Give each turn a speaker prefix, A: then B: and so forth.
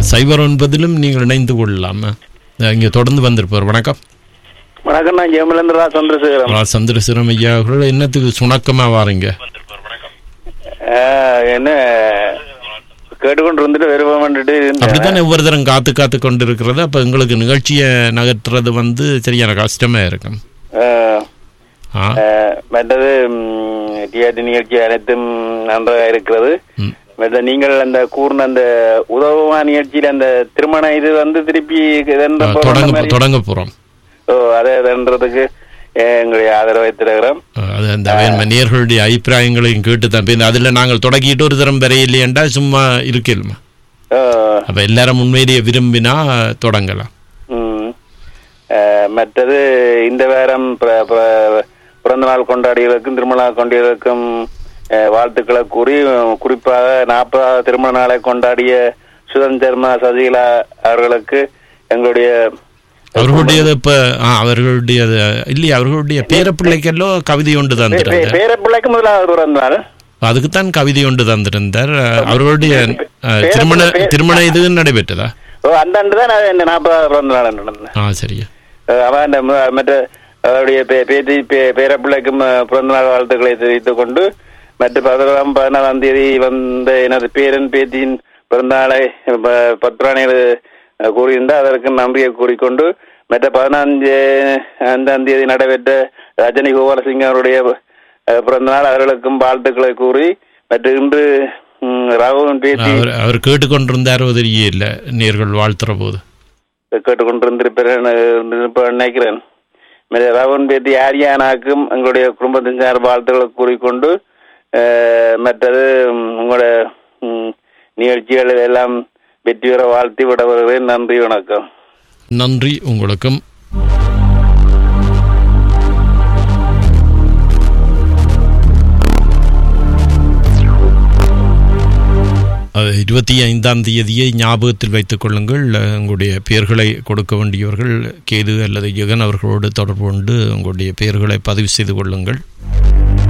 A: சைபர் ஒன்பதிலும் நீங்கள் இணைந்து கொள்ளலாம் அஹ், இங்கே தொடர்ந்து வந்திருப்பார் வணக்கம்
B: வணக்கம் நான் ஜெயமலேந்திரா சந்திரசேகரம்
A: ரா சந்திரசிரம் ஐயா அவர்கள் என்னத்துக்கு சுணக்கமா வாரீங்க
B: ஆஹ், என்ன கேட்டுக்கொண்டு இருந்துட்டு விருப்பம் பண்ணிட்டு இருந்தேன்
A: அப்படித்தானே ஒவ்வொரு தரம் காத்து காத்து கொண்டு இருக்கிறது அப்ப எங்களுக்கு நிகழ்ச்சியை நகர்த்துறது வந்து சரியான கஷ்டமா இருக்கும்
B: ஆஹ்,
A: ஆ
B: ஆஹ், மற்றது டிஆர்டி நிகழ்ச்சி அனைத்தும் நன்றாக இருக்கிறது
A: ம்.
B: மற்ற நீங்கள் அந்த கூர்ன அந்த உதவுமா நிகழ்ச்சியில அந்த திருமண இது வந்து திருப்பி இதென்ற
A: அஹ்,
B: போற
A: தொடங்க
B: மாதிரி-
A: தொடங்க போறோம்
B: ஓ அதை இதன்றதுக்கு அஹ், எங்களுடைய ஆதரவை தருகிறோம்
A: அஹ், அது அந்த வேண்மை நேர்களுடைய அபிப்பிராயங்களையும் கேட்டு தான் பின் அதில் நாங்கள் தொடங்கிட்டு ஒரு தரம் வரையில்லையண்டா சும்மா இருக்கலுமா
B: ஆஹ்,
A: அப்ப எல்லாரும் உண்மையிலேயே விரும்பினா தொடங்கலாம்
B: ம். அஹ், மற்றது இந்த வாரம் பிற- பிற- பிறந்த நாள் கொண்டாடிகளுக்கும் திருமண கொண்டாடிகளுக்கும் அஹ், வாழ்த்துக்களை கூறி அஹ், குறிப்பாக நாற்பதாவது திருமண நாளை கொண்டாடிய சுதந்திரமா சசிகலா அவர்களுக்கு எங்களுடைய
A: அவர்களுடையது இப்ப ஆ, அவர்களுடையது இல்லையா அவர்களுடைய பேரப்பிள்ளைக்கெல்லோ கவிதை ஒன்று
B: பே- பே-
A: தந்திருந்தார்
B: பேரப்பிள்ளைக்கு முதலாவது பிறந்த நாள்
A: அதுக்குத்தான் கவிதை ஒன்று தந்திருந்தார் அஹ், அவர்களுடைய அஹ்,
B: பேர-
A: திருமண
B: பே-
A: திருமண இது நடைபெற்றதா
B: ஓ அந்த ஆண்டு தான் நான் இந்த நாற்பதாவது பிறந்த நாள் நடந்தேன்
A: ஆ சரியா
B: அஹ், அவன் அந்த மு- மற்ற அவருடைய பே- பேத்தி பே- பேரப்பிள்ளைக்கும் அஹ், பிறந்த நாள் வாழ்த்துக்களை தெரிவித்துக் கொண்டு மற்ற பதினொன்றாம் பதினாறாம் தேதி வந்த எனது பேரன் பேத்தியின் பிறந்த நாளை ப- பத்ராணியில் கூறியிருந்தார் அதற்கு நன்றியை கூறிக்கொண்டு மற்ற பதினாஞ்சு அஞ்சாம் தேதி நடைபெற்ற ரஜினி கோபாலசிங் அவருடைய அஹ், பிறந்த நாள் அவர்களுக்கும் வாழ்த்துக்களை கூறி மற்ற இன்று ம், ராகுவின் பேத்தி
A: அவர் அவர் கேட்டுக்கொண்டிருந்தாரோ தெரியல நேர்கள் வாழ்த்துற போது
B: கேட்டுக்கொண்டிருந்திருப்பேன் நினைக்கிறேன் மேலே ராவன் பேத்தி ஆரியானாக்கும் எங்களுடைய குடும்பத்தின் சார் வாழ்த்துக்களை கூறிக்கொண்டு அஹ், மற்றது ம், உங்களோட ம், நிகழ்ச்சிகள் எல்லாம் வெற்றி பெற வாழ்த்தி விட வருகிறேன் நன்றி வணக்கம்
A: நன்றி உங்களுக்கும் அஹ், இருபத்தி ஐந்தாம் தேதியை ஞாபகத்தில் வைத்துக் கொள்ளுங்கள் அஹ், உங்களுடைய பெயர்களை கொடுக்க வேண்டியவர்கள் கேது அல்லது யுகன் அவர்களோடு தொடர்பு கொண்டு உங்களுடைய பெயர்களை பதிவு செய்து கொள்ளுங்கள்